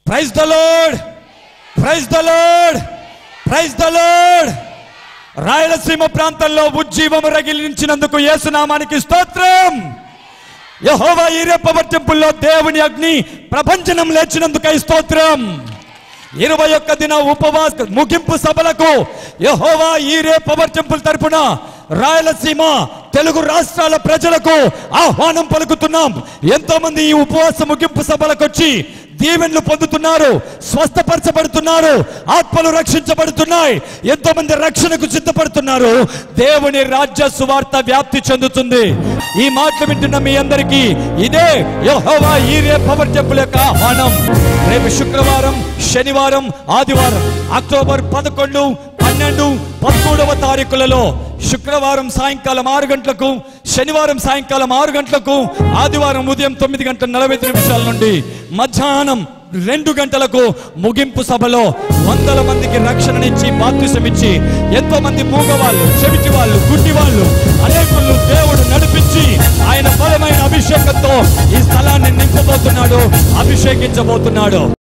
praise the lord praise the lord praise the lord Rayalaseema ప్రాంతంలో ఉజ్జీవము రగిలించినందుకు యేసునామానికి స్తోత్రం యహోవా ఈ రెప్పవర్తింపుల్లో దేవుని అగ్ని ప్రభంజనం లేచినందుకై స్తోత్రం ఇరవై ఒక్క దిన ఉపవాస ముగింపు సభలకు యహోవా ఈ రేపవర్తింపుల తరపున రాయలసీమ తెలుగు రాష్ట్రాల ప్రజలకు ఆహ్వానం పలుకుతున్నాం ఎంతో మంది ఈ ఉపవాస ముగింపు సభలకు వచ్చి దీవెనలు పొందుతున్నారు స్వస్థపరచబడుతున్నారు ఆత్మలు రక్షించబడుతున్నాయి ఎంతో మంది రక్షణకు సిద్ధపడుతున్నారు దేవుని రాజ్య సువార్త వ్యాప్తి చెందుతుంది ఈ మాటలు వింటున్న మీ అందరికీ ఇదే యెహోవా ఈరే పవర్ టెంపుల్ యొక్క ఆహ్వానం రేపు శుక్రవారం శనివారం ఆదివారం అక్టోబర్ పదకొండు పన్నెండు పదమూడవ తారీఖులలో శుక్రవారం సాయంకాలం ఆరు గంటలకు శనివారం సాయంకాలం ఆరు గంటలకు ఆదివారం ఉదయం తొమ్మిది గంటల నలభై ఐదు నిమిషాల నుండి మధ్యాహ్నం రెండు గంటలకు ముగింపు సభలో వందల మందికి రక్షణనిచ్చి బాప్తిసమిచ్చి ఎంతో మంది మూగవాళ్ళు చెవిటి వాళ్ళు గుడ్డి వాళ్ళు అనేకులను దేవుడు నడిపించి ఆయన బలమైన అభిషేకంతో ఈ స్థలాన్ని నింపబోతున్నాడు అభిషేకించబోతున్నాడు